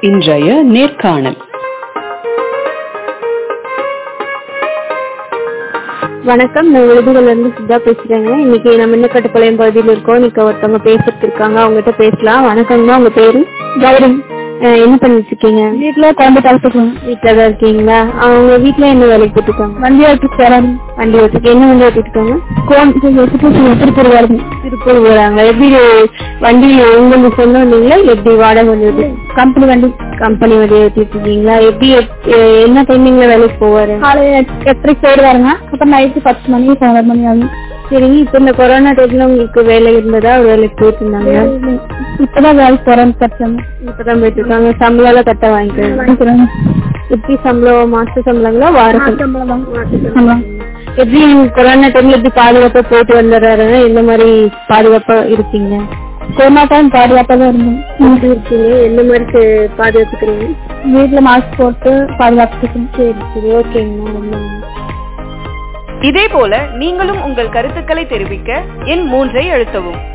இன்றைய நேர்காணல் வணக்கம் நான் விருதுகள்ல இருந்து சுதா பேசுறேங்க இன்னைக்கு நம்ம இன்னக்கட்டுப்பாளையம் பகுதியில் இருக்கோம் இன்னைக்கு ஒருத்தவங்க பேசிட்டு இருக்காங்க அவங்ககிட்ட பேசலாம் வணக்கம்மா உங்க பேரு கௌரி அஹ் என்ன பண்ணிட்டு இருக்கீங்க வீட்டுல குழந்தை கலத்துக்கோங்க வீட்டுல தான் இருக்கீங்களா அவங்க வீட்டுல என்ன வேலைக்கு போட்டுருக்காங்க வண்டி ஓட்டிட்டு போறாங்க வண்டி ஓட்டிட்டு என்ன வண்டி ஓட்டிட்டு இருக்காங்க திருப்பூர் வராங்க திருப்பூர் போறாங்க எப்படி வண்டி உங்களுக்கு சொந்தம் இல்லைங்களா எப்படி வாடகை வண்டி கம்பெனி வண்டி கம்பெனி வண்டி ஓட்டிட்டு இருக்கீங்களா எப்படி எப்- என்ன டைமிங்ல வேலைக்கு போவாரு காலையில எட்டரைக்கு போயிடுவாருங்க அப்புறம் நைட்டு பத்து மணி பதினொரு மணி ஆகும் சரிங்க இப்ப இந்த கொரோனா டைம்ல உங்களுக்கு வேலை இருந்ததா வேலைக்கு போயிட்டு இருந்தாங்க இப்பதான் வேலைக்கு போறேன்னு கட்டாங்க இப்பதான் போயிட்டு இருக்காங்க சம்பளம் எல்லாம் கட்ட வாங்கிக்கிறாங்க எப்படி சம்பளம் மாச சம்பளங்களா வார சம்பளம் சம்பளம். எப்படி கொரோனா டைம்ல எப்படி பாதுகாப்பா போயிட்டு வந்துடுறாருன்னா எந்த மாதிரி பாதுகாப்பா இருக்கீங்க கொரோனா டைம் பாதுகாப்பா தான் இருந்தோம் எப்படி இருக்கீங்க எந்த மாதிரி சே- பாதுகாத்துக்கிறீங்க வீட்டுல மாஸ்க் போட்டு பாதுகாத்துக்கணும் சரி சரி ஓகேங்கம்மா ரொம்ப நன்றி. இதேபோல நீங்களும் உங்கள் கருத்துக்களை தெரிவிக்க எண் மூன்றை அழுத்தவும்